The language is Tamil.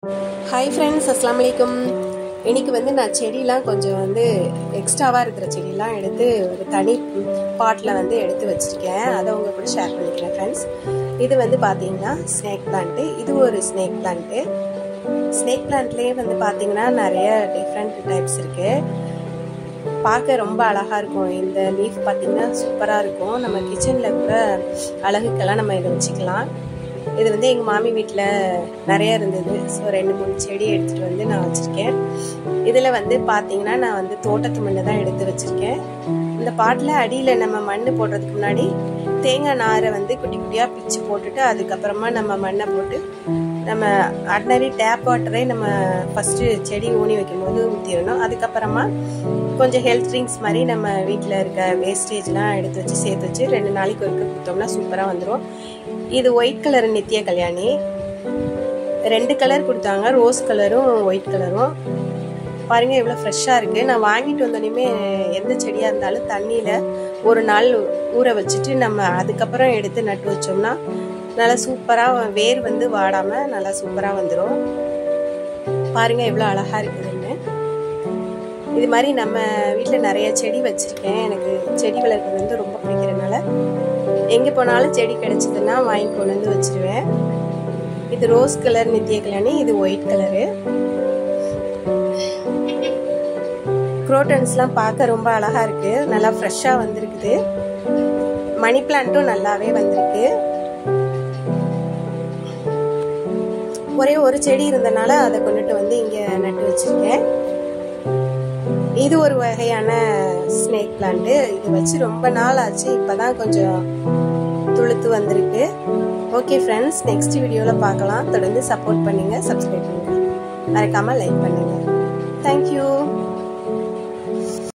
ஹாய் ஃப்ரெண்ட்ஸ் அஸ்லாம் வலைக்கும் இன்னைக்கு வந்து நான் செடியெலாம் கொஞ்சம் வந்து எக்ஸ்ட்ராவாக இருக்கிற செடியெலாம் எடுத்து ஒரு தனி பாட்டில் வந்து எடுத்து வச்சுருக்கேன் அதை உங்க கூட ஷேர் பண்ணிக்கிறேன் ஃப்ரெண்ட்ஸ் இது வந்து பார்த்தீங்கன்னா ஸ்னேக் பிளான்ட்டு இது ஒரு ஸ்னேக் பிளான்ட்டு ஸ்னேக் பிளான்ட்லேயே வந்து பார்த்தீங்கன்னா நிறைய டிஃப்ரெண்ட் டைப்ஸ் இருக்குது பார்க்க ரொம்ப அழகாக இருக்கும் இந்த லீஃப் பார்த்திங்கன்னா சூப்பராக இருக்கும் நம்ம கிச்சனில் கூட அழகுக்கெல்லாம் நம்ம இதை வச்சுக்கலாம் இது வந்து எங்கள் மாமி வீட்டில் நிறைய இருந்தது ஸோ ரெண்டு மூணு செடி எடுத்துகிட்டு வந்து நான் வச்சுருக்கேன் இதில் வந்து பார்த்தீங்கன்னா நான் வந்து தோட்டத்து மண்ணை தான் எடுத்து வச்சுருக்கேன் இந்த பாட்டில் அடியில் நம்ம மண் போடுறதுக்கு முன்னாடி தேங்காய் நாரை வந்து குட்டி குட்டியாக பிச்சு போட்டுட்டு அதுக்கப்புறமா நம்ம மண்ணை போட்டு நம்ம ஆர்டினரி டேப் வாட்டரை நம்ம ஃபஸ்ட்டு செடி ஊனி வைக்கும்போது ஊற்றிடணும் அதுக்கப்புறமா கொஞ்சம் ஹெல்த் ட்ரிங்க்ஸ் மாதிரி நம்ம வீட்டில் இருக்க வேஸ்டேஜ்லாம் எடுத்து வச்சு சேர்த்து வச்சு ரெண்டு நாளைக்கு ஒருக்க கொடுத்தோம்னா சூப்பராக வந்துடும் இது ஒயிட் கலர் நித்திய கல்யாணி ரெண்டு கலர் கொடுத்தாங்க ரோஸ் கலரும் ஒயிட் கலரும் பாருங்கள் எவ்வளோ ஃப்ரெஷ்ஷாக இருக்குது நான் வாங்கிட்டு வந்தோடனே எந்த செடியாக இருந்தாலும் தண்ணியில் ஒரு நாள் ஊற வச்சுட்டு நம்ம அதுக்கப்புறம் எடுத்து நட்டு வச்சோம்னா நல்லா சூப்பராக வேர் வந்து வாடாமல் நல்லா சூப்பராக வந்துடும் பாருங்கள் எவ்வளோ அழகாக இருக்குதுன்னு இது மாதிரி நம்ம வீட்டில் நிறைய செடி வச்சுருக்கேன் எனக்கு செடி வளர்க்குறது வந்து ரொம்ப பிடிக்கிறதுனால எங்கே போனாலும் செடி கிடைச்சதுன்னா வாங்கி கொண்டு வந்து வச்சுருவேன் இது ரோஸ் கலர் நித்திய கல்யாணி இது ஒயிட் கலரு குரோட்டன்ஸ்லாம் பார்க்க ரொம்ப அழகாக இருக்குது நல்லா ஃப்ரெஷ்ஷாக வந்திருக்குது மணி பிளான்ட்டும் நல்லாவே வந்திருக்கு ஒரே ஒரு செடி இருந்தனால அதை கொண்டுட்டு வந்து இங்கே நட்டு வச்சுருக்கேன் இது ஒரு வகையான ஸ்னேக் பிளான்ட்டு இது வச்சு ரொம்ப நாள் ஆச்சு இப்போ தான் கொஞ்சம் துளுத்து வந்திருக்கு ஓகே ஃப்ரெண்ட்ஸ் நெக்ஸ்ட் வீடியோவில் பார்க்கலாம் தொடர்ந்து சப்போர்ட் பண்ணுங்கள் சப்ஸ்கிரைப் பண்ணுங்கள் மறக்காமல் லைக் பண்ணுங்கள் தேங்க்யூ